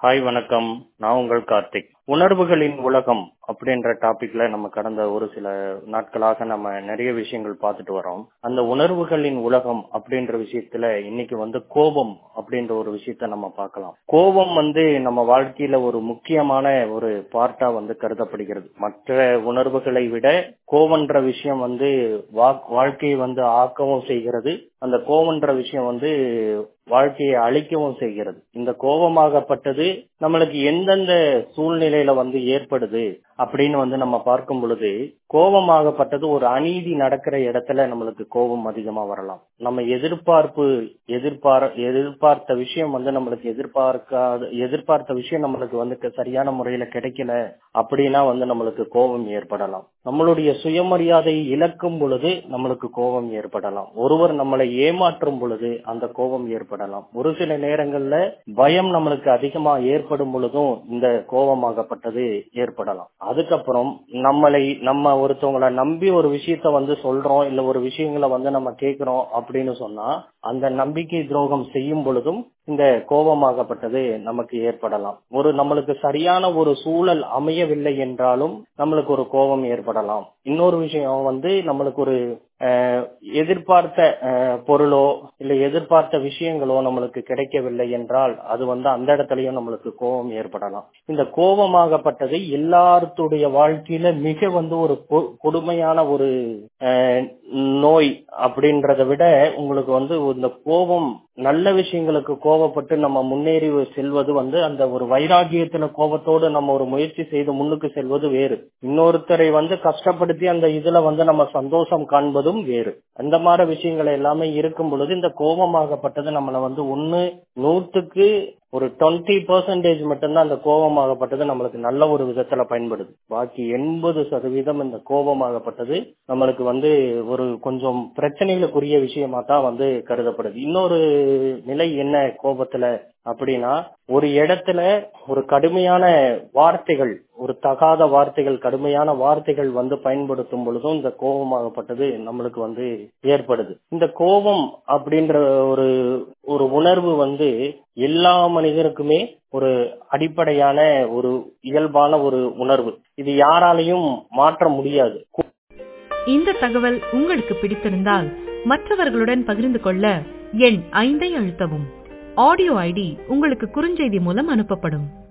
hi வணக்கம் நான் உங்கள் கார்த்திக் உணர்வுகளின் உலகம் அப்படின்ற டாபிக்ல நம்ம கடந்த ஒரு சில நாட்களாக நம்ம நிறைய விஷயங்கள் பார்த்துட்டு வரோம் அந்த உணர்வுகளின் உலகம் அப்படின்ற விஷயத்துல இன்னைக்கு வந்து கோபம் அப்படின்ற ஒரு விஷயத்த நம்ம பார்க்கலாம் கோபம் வந்து நம்ம வாழ்க்கையில ஒரு முக்கியமான ஒரு பார்ட்டா வந்து கருதப்படுகிறது மற்ற உணர்வுகளை விட கோவன்ற விஷயம் வந்து வாழ்க்கையை வந்து ஆக்கவும் செய்கிறது அந்த கோவன்ற விஷயம் வந்து வாழ்க்கையை அழிக்கவும் செய்கிறது இந்த கோபமாகப்பட்டது நம்மளுக்கு எந்தெந்த சூழ்நிலையில வந்து ஏற்படுது அப்படின்னு வந்து நம்ம பார்க்கும் பொழுது கோபமாகப்பட்டது ஒரு அநீதி நடக்கிற இடத்துல நம்மளுக்கு கோபம் அதிகமா வரலாம் நம்ம எதிர்பார்ப்பு எதிர்பார் எதிர்பார்த்த விஷயம் வந்து நம்மளுக்கு எதிர்பார்க்காத எதிர்பார்த்த விஷயம் நம்மளுக்கு வந்து சரியான முறையில கிடைக்கல அப்படின்னா வந்து நம்மளுக்கு கோபம் ஏற்படலாம் நம்மளுடைய சுயமரியாதை இழக்கும் பொழுது நம்மளுக்கு கோபம் ஏற்படலாம் ஒருவர் நம்மளை ஏமாற்றும் பொழுது அந்த கோபம் ஏற்படலாம் ஒரு சில நேரங்கள்ல பயம் நம்மளுக்கு அதிகமா ஏற்படும் பொழுதும் இந்த கோபமாகப்பட்டது ஏற்படலாம் அதுக்கப்புறம் நம்மளை நம்ம ஒருத்தவங்களை நம்பி ஒரு விஷயத்த வந்து சொல்றோம் இல்ல ஒரு விஷயங்களை வந்து நம்ம கேட்கிறோம் அப்படின்னு சொன்னா அந்த நம்பிக்கை துரோகம் செய்யும் பொழுதும் இந்த கோபமாகப்பட்டது நமக்கு ஏற்படலாம் ஒரு நம்மளுக்கு சரியான ஒரு சூழல் அமையவில்லை என்றாலும் நம்மளுக்கு ஒரு கோபம் ஏற்படலாம் இன்னொரு விஷயம் வந்து நம்மளுக்கு ஒரு எதிர்பார்த்த பொருளோ இல்ல எதிர்பார்த்த விஷயங்களோ நம்மளுக்கு கிடைக்கவில்லை என்றால் அது வந்து அந்த இடத்துலயும் நம்மளுக்கு கோபம் ஏற்படலாம் இந்த கோபமாகப்பட்டது எல்லாத்துடைய வாழ்க்கையில மிக வந்து ஒரு கொடுமையான ஒரு நோய் அப்படின்றத விட உங்களுக்கு வந்து இந்த கோபம் நல்ல விஷயங்களுக்கு கோபப்பட்டு நம்ம முன்னேறி செல்வது வந்து அந்த ஒரு வைராகியத்துல கோபத்தோடு நம்ம ஒரு முயற்சி செய்து முன்னுக்கு செல்வது வேறு இன்னொருத்தரை வந்து கஷ்டப்படுத்தி அந்த இதுல வந்து நம்ம சந்தோஷம் காண்பதும் வேறு அந்த மாதிரி விஷயங்கள் எல்லாமே இருக்கும் பொழுது இந்த கோபமாகப்பட்டது நம்மள வந்து ஒண்ணு நூற்றுக்கு ஒரு டுவெண்ட்டி பர்சன்டேஜ் மட்டும்தான் அந்த கோபமாகப்பட்டது நம்மளுக்கு நல்ல ஒரு விதத்துல பயன்படுது பாக்கி எண்பது சதவீதம் இந்த கோபமாகப்பட்டது நம்மளுக்கு வந்து ஒரு கொஞ்சம் பிரச்சனைகளுக்குரிய விஷயமா தான் வந்து கருதப்படுது இன்னொரு நிலை என்ன கோபத்துல அப்படின்னா ஒரு இடத்துல ஒரு கடுமையான வார்த்தைகள் ஒரு தகாத வார்த்தைகள் கடுமையான வார்த்தைகள் வந்து பயன்படுத்தும் பொழுதும் இந்த கோபமாகப்பட்டது நம்மளுக்கு வந்து ஏற்படுது இந்த கோபம் அப்படின்ற ஒரு ஒரு உணர்வு வந்து எல்லா மனிதருக்குமே ஒரு அடிப்படையான ஒரு இயல்பான ஒரு உணர்வு இது யாராலையும் மாற்ற முடியாது இந்த தகவல் உங்களுக்கு பிடித்திருந்தால் மற்றவர்களுடன் பகிர்ந்து கொள்ள எண் ஐந்தை அழுத்தவும் ஆடியோ ஐடி உங்களுக்கு குறுஞ்செய்தி மூலம் அனுப்பப்படும்